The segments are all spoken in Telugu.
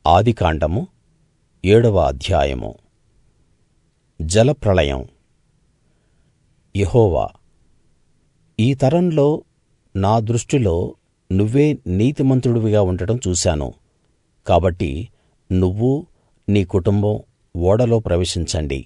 ఆదికాండము ఏడవ అధ్యాయము జలప్రళయం యెహోవా ఈ తరంలో నా దృష్టిలో నువ్వే నీతిమంతుడివిగా ఉండడం చూశాను కాబట్టి నువ్వూ నీ కుటుంబం ఓడలో ప్రవేశించండి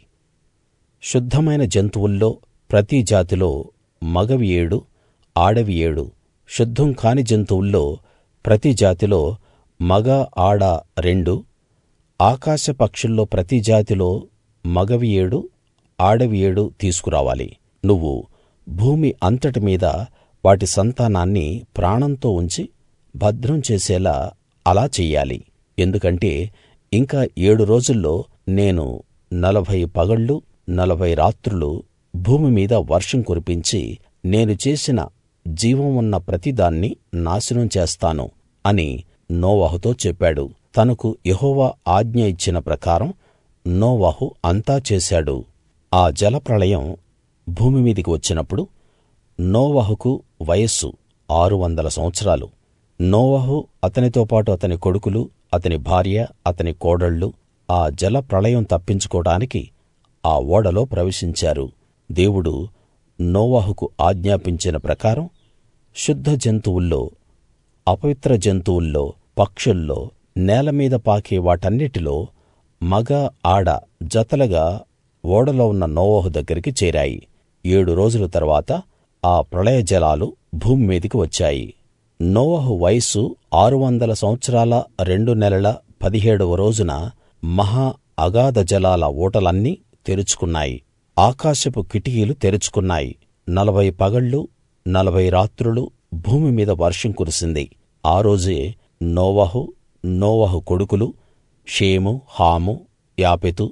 శుద్ధమైన జంతువుల్లో ప్రతి జాతిలో మగవి ఏడు ఆడవి ఏడు శుద్ధం కాని జంతువుల్లో ప్రతి జాతిలో మగ ఆడ రెండు ఆకాశ పక్షుల్లో ప్రతి జాతిలో మగవి ఏడు ఆడవి ఏడు తీసుకురావాలి నువ్వు భూమి అంతటి మీద వాటి సంతానాన్ని ప్రాణంతో ఉంచి భద్రం చేసేలా అలా చెయ్యాలి ఎందుకంటే ఇంకా ఏడు రోజుల్లో నేను నలభై పగళ్లు నలభై రాత్రులు భూమి మీద వర్షం కురిపించి నేను చేసిన జీవం ఉన్న ప్రతిదాన్ని నాశనం చేస్తాను అని నోవహుతో చెప్పాడు తనకు యెహోవా ఆజ్ఞ ఇచ్చిన ప్రకారం నోవహు అంతా చేశాడు ఆ జలప్రళయం భూమి మీదికి వచ్చినప్పుడు నోవహుకు వయస్సు ఆరు వందల సంవత్సరాలు నోవహు అతనితో పాటు అతని కొడుకులు అతని భార్య అతని కోడళ్ళు ఆ జల ప్రళయం తప్పించుకోడానికి ఆ ఓడలో ప్రవేశించారు దేవుడు నోవహుకు ఆజ్ఞాపించిన ప్రకారం శుద్ధ జంతువుల్లో అపవిత్ర జంతువుల్లో పక్షుల్లో నేల మీద పాకే వాటన్నిటిలో మగ ఆడ జతలుగా ఓడలో ఉన్న నోవహు దగ్గరికి చేరాయి ఏడు రోజుల తరువాత ఆ ప్రళయ జలాలు భూమి మీదికి వచ్చాయి నోవహు వయస్సు ఆరు వందల సంవత్సరాల రెండు నెలల పదిహేడవ రోజున మహా అగాధ జలాల ఊటలన్నీ తెరుచుకున్నాయి ఆకాశపు కిటికీలు తెరుచుకున్నాయి నలభై పగళ్లు నలభై రాత్రులు భూమి మీద వర్షం కురిసింది ఆ రోజే నోవహు నోవహు కొడుకులు షేము హాము యాపెతు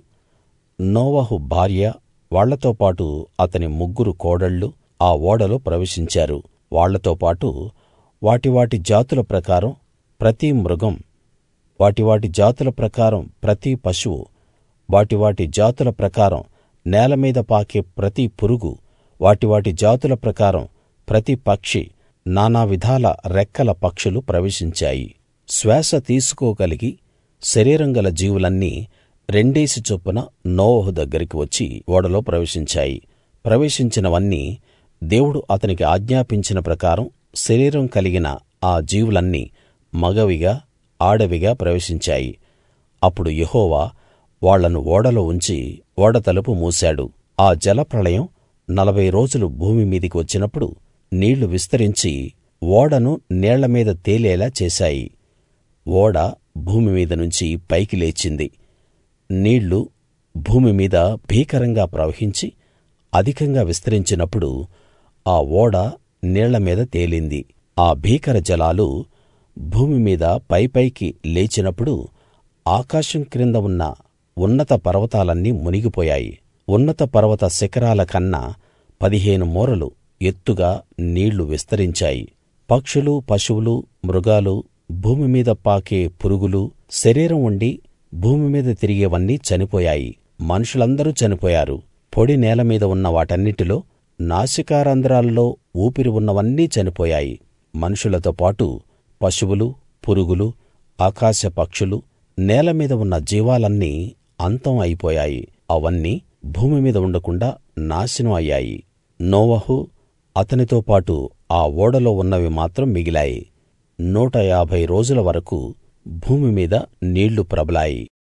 నోవహు భార్య వాళ్ళతో పాటు అతని ముగ్గురు కోడళ్ళు ఆ ఓడలో ప్రవేశించారు వాళ్ళతో పాటు వాటి వాటి జాతుల ప్రకారం ప్రతి మృగం వాటి వాటి జాతుల ప్రకారం ప్రతి పశువు వాటి వాటి జాతుల ప్రకారం నేల మీద పాకే ప్రతి పురుగు వాటి వాటి జాతుల ప్రకారం ప్రతి పక్షి నానా విధాల రెక్కల పక్షులు ప్రవేశించాయి శ్వాస తీసుకోగలిగి శరీరం గల జీవులన్నీ రెండేసి చొప్పున నోవహు దగ్గరికి వచ్చి ఓడలో ప్రవేశించాయి ప్రవేశించినవన్నీ దేవుడు అతనికి ఆజ్ఞాపించిన ప్రకారం శరీరం కలిగిన ఆ జీవులన్నీ మగవిగా ఆడవిగా ప్రవేశించాయి అప్పుడు యెహోవా వాళ్ళను ఓడలో ఉంచి ఓడ తలుపు మూశాడు ఆ జలప్రళయం నలభై రోజులు భూమి మీదికి వచ్చినప్పుడు నీళ్లు విస్తరించి ఓడను నీళ్ల మీద తేలేలా చేశాయి ఓడ భూమి మీద నుంచి పైకి లేచింది నీళ్లు భూమి మీద భీకరంగా ప్రవహించి అధికంగా విస్తరించినప్పుడు ఆ ఓడ నీళ్ల మీద తేలింది ఆ భీకర జలాలు భూమి మీద పైపైకి లేచినప్పుడు ఆకాశం క్రింద ఉన్న ఉన్నత పర్వతాలన్నీ మునిగిపోయాయి ఉన్నత పర్వత శిఖరాల కన్నా పదిహేను మూరలు ఎత్తుగా నీళ్లు విస్తరించాయి పక్షులు పశువులు మృగాలు భూమి మీద పాకే పురుగులు శరీరం ఉండి భూమి మీద తిరిగేవన్నీ చనిపోయాయి మనుషులందరూ చనిపోయారు పొడి నేల మీద ఉన్న వాటన్నిటిలో నాసికారంధ్రాల్లో ఊపిరి ఉన్నవన్నీ చనిపోయాయి మనుషులతో పాటు పశువులు పురుగులు ఆకాశ పక్షులు నేల మీద ఉన్న జీవాలన్నీ అంతం అయిపోయాయి అవన్నీ భూమి మీద ఉండకుండా నాశనం అయ్యాయి నోవహు అతనితో పాటు ఆ ఓడలో ఉన్నవి మాత్రం మిగిలాయి నూట యాభై రోజుల వరకూ భూమి మీద నీళ్లు ప్రబలాయి